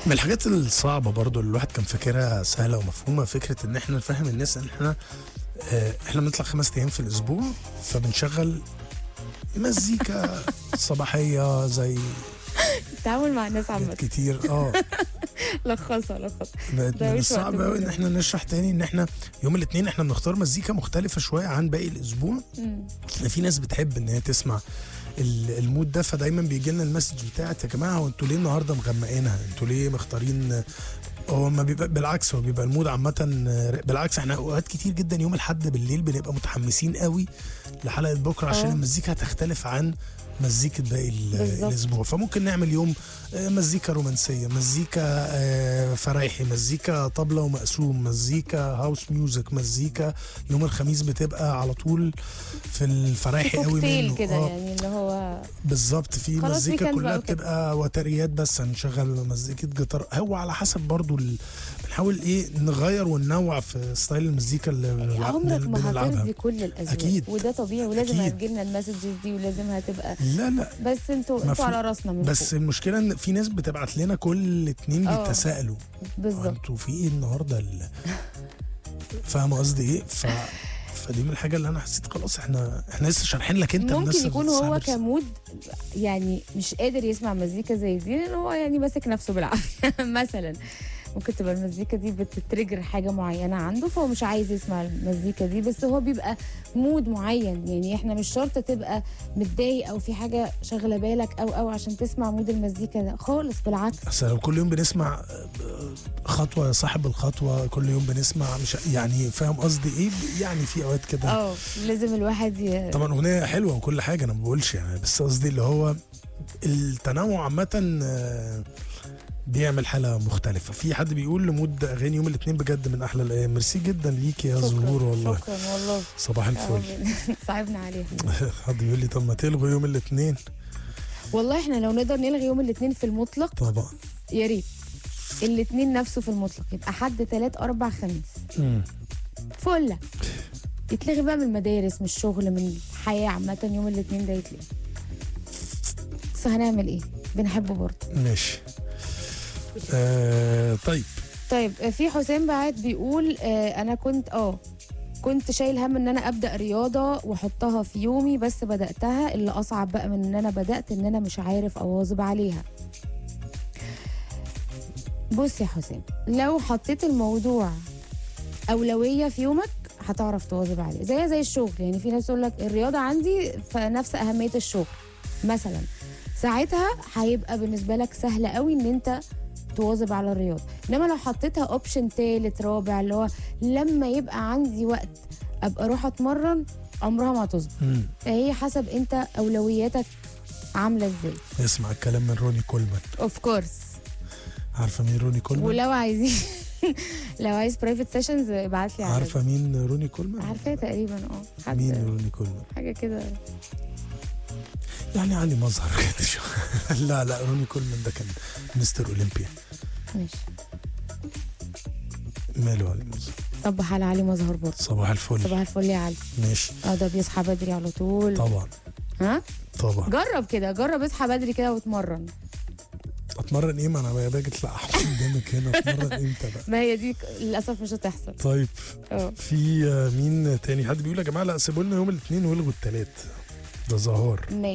من الحاجات الصعبة برضو اللي الواحد كان فاكرها سهلة ومفهومة فكرة ان احنا نفهم الناس ان احنا آه، احنا بنطلع خمس ايام في الاسبوع فبنشغل مزيكا صباحية زي التعامل مع الناس عامة كتير اه لخصها لخصها بقت ده من مش وقت الصعب قوي ان بالظبط. احنا نشرح تاني ان احنا يوم الاثنين احنا بنختار مزيكا مختلفة شوية عن باقي الاسبوع مم. في ناس بتحب ان هي تسمع ال- المود ده فدايما بيجي لنا المسج بتاعت يا جماعه هو انتوا ليه النهارده مغمقينها؟ انتوا ليه مختارين هو ما بيبقى بالعكس هو بيبقى المود عامة بالعكس احنا اوقات كتير جدا يوم الاحد بالليل بنبقى متحمسين قوي لحلقة بكرة عشان اه. المزيكا هتختلف عن مزيكة باقي ال- بالظبط. الاسبوع فممكن نعمل يوم آه، مزيكا رومانسية مزيكا آه، فرايحي مزيكا طبلة ومقسوم مزيكا هاوس ميوزك مزيكا يوم الخميس بتبقى على طول في الفرايحي قوي كوكتيل منه كده آه، يعني اللي هو بالظبط في خلاص مزيكا weekend كلها بقى وكده. بتبقى وتريات بس هنشغل مزيكة جيتار هو على حسب برضو ال... بنحاول ايه نغير وننوع في ستايل المزيكا اللي بنلعب عمرك ما بنلعبها هترضي كل الاذواق أكيد. وده طبيعي ولازم أكيد. هتجيلنا المسجز دي ولازم هتبقى لا لا بس انتوا انتوا مفهوم. على راسنا من بس فوق المشكلة ان في ناس بتبعت لنا كل اتنين اه. بيتساءلوا بالظبط انتوا في ايه النهارده ال... فاهم قصدي ايه؟ ف... فدي من الحاجة اللي انا حسيت خلاص احنا احنا لسه شارحين لك انت الناس ممكن يكون اللي هو بتساعد كمود يعني مش قادر يسمع مزيكا زي دي لان هو يعني ماسك نفسه بالعافيه مثلا ممكن تبقى المزيكا دي بتترجر حاجه معينه عنده فهو مش عايز يسمع المزيكا دي بس هو بيبقى مود معين يعني احنا مش شرط تبقى متضايق او في حاجه شاغله بالك او او عشان تسمع مود المزيكا ده خالص بالعكس بس لو كل يوم بنسمع خطوة يا صاحب الخطوة كل يوم بنسمع مش يعني فاهم قصدي ايه يعني في اوقات كده اه لازم الواحد ي... طبعا اغنية حلوة وكل حاجة انا ما بقولش يعني بس قصدي اللي هو التنوع عامة آه، بيعمل حالة مختلفة في حد بيقول لمود اغاني يوم الاثنين بجد من احلى الايام ميرسي جدا ليك يا زهور والله شكرا والله صباح الفل آه، صعبنا عليها حد بيقول لي طب ما تلغوا يوم الاثنين والله احنا لو نقدر نلغي يوم الاثنين في المطلق طبعا يا ريت الاثنين نفسه في المطلق يبقى حد ثلاث اربع خميس مم. فله يتلغي بقى من المدارس من الشغل من الحياه عامه يوم الاثنين ده يتلغي بس هنعمل ايه بنحبه برضه ماشي آه طيب طيب آه، في حسام بعت بيقول آه انا كنت اه كنت شايل هم ان انا ابدا رياضه واحطها في يومي بس بداتها اللي اصعب بقى من ان انا بدات ان انا مش عارف اواظب عليها بص يا حسام لو حطيت الموضوع اولويه في يومك هتعرف تواظب عليه زي زي الشغل يعني في ناس تقول لك الرياضه عندي فنفس اهميه الشغل مثلا ساعتها هيبقى بالنسبه لك سهل قوي ان انت تواظب على الرياضه انما لو حطيتها اوبشن تالت رابع اللي هو لما يبقى عندي وقت ابقى اروح اتمرن عمرها ما هتظبط مم. فهي حسب انت اولوياتك عامله ازاي اسمع الكلام من روني كولمان اوف كورس عارفه مين روني كولمان ولو عايزين لو عايز برايفت سيشنز ابعت لي على عارفه مين روني كولمان عارفاه تقريبا اه حد مين روني كولمان حاجه كده يعني علي مظهر كده شو- لا لا روني كولمان ده كان مستر اولمبيا ماشي ماله علي مظهر صبح على علي مظهر برضه صباح الفل صباح الفل يا علي ماشي اه ده بيصحى بدري على طول طبعا ها طبعا جرب كده جرب اصحى بدري كده واتمرن اتمرن ايه ما انا باجي اطلع قدامك هنا اتمرن امتى بقى ما هي دي للاسف مش هتحصل طيب اه في آه، مين تاني حد بيقول يا جماعه لا سيبوا لنا يوم الاثنين والغوا الثلاث ده زهار ماشي